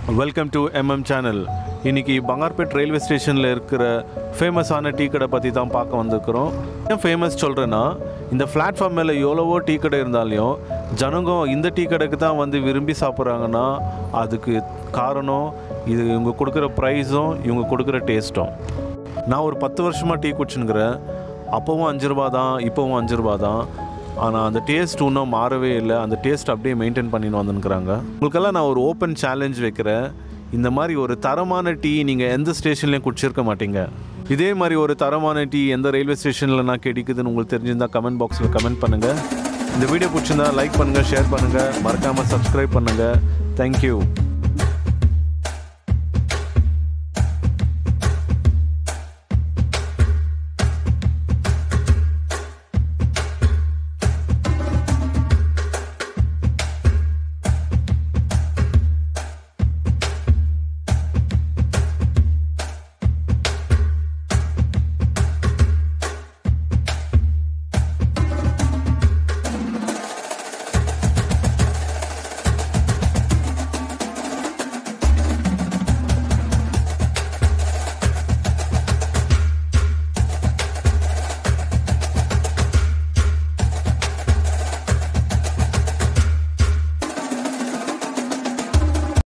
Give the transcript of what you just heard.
welcome to MM channel இன்னைக்கு Bangarpet railway ஸ்டேஷனில் இருக்கிற ஃபேமஸான டீ கடை பற்றி தான் பார்க்க வந்திருக்கிறோம் ஏன் ஃபேமஸ் சொல்கிறேன்னா இந்த பிளாட்ஃபார்ம் மேலே எவ்வளவோ டீ கடை இருந்தாலையும் ஜனங்க இந்த டீ கடைக்கு தான் வந்து விரும்பி சாப்பிட்றாங்கன்னா அதுக்கு காரணம் இது இவங்க கொடுக்குற ப்ரைஸும் இவங்க கொடுக்குற டேஸ்ட்டும் நான் ஒரு பத்து வருஷமாக டீ குடிச்சுனுக்கிறேன் அப்போவும் அஞ்சு ரூபா தான் இப்போவும் அஞ்சு ரூபா தான் ஆனால் அந்த டேஸ்ட் இன்னும் மாறவே இல்லை அந்த டேஸ்ட் அப்படியே மெயின்டைன் பண்ணின்னு வந்துருக்குறாங்க உங்களுக்கெல்லாம் நான் ஒரு ஓப்பன் சேலஞ்ச் வைக்கிறேன் இந்த மாதிரி ஒரு தரமான டீ நீங்கள் எந்த ஸ்டேஷன்லையும் குடிச்சிருக்க மாட்டீங்க இதே மாதிரி ஒரு தரமான டீ எந்த ரயில்வே ஸ்டேஷனில் நான் கிடைக்குதுன்னு உங்களுக்கு தெரிஞ்சிருந்தா கமெண்ட் பாக்ஸில் கமெண்ட் பண்ணுங்கள் இந்த வீடியோ பிடிச்சிருந்தா லைக் பண்ணுங்கள் ஷேர் பண்ணுங்கள் மறக்காமல் சப்ஸ்கிரைப் பண்ணுங்கள் தேங்க்யூ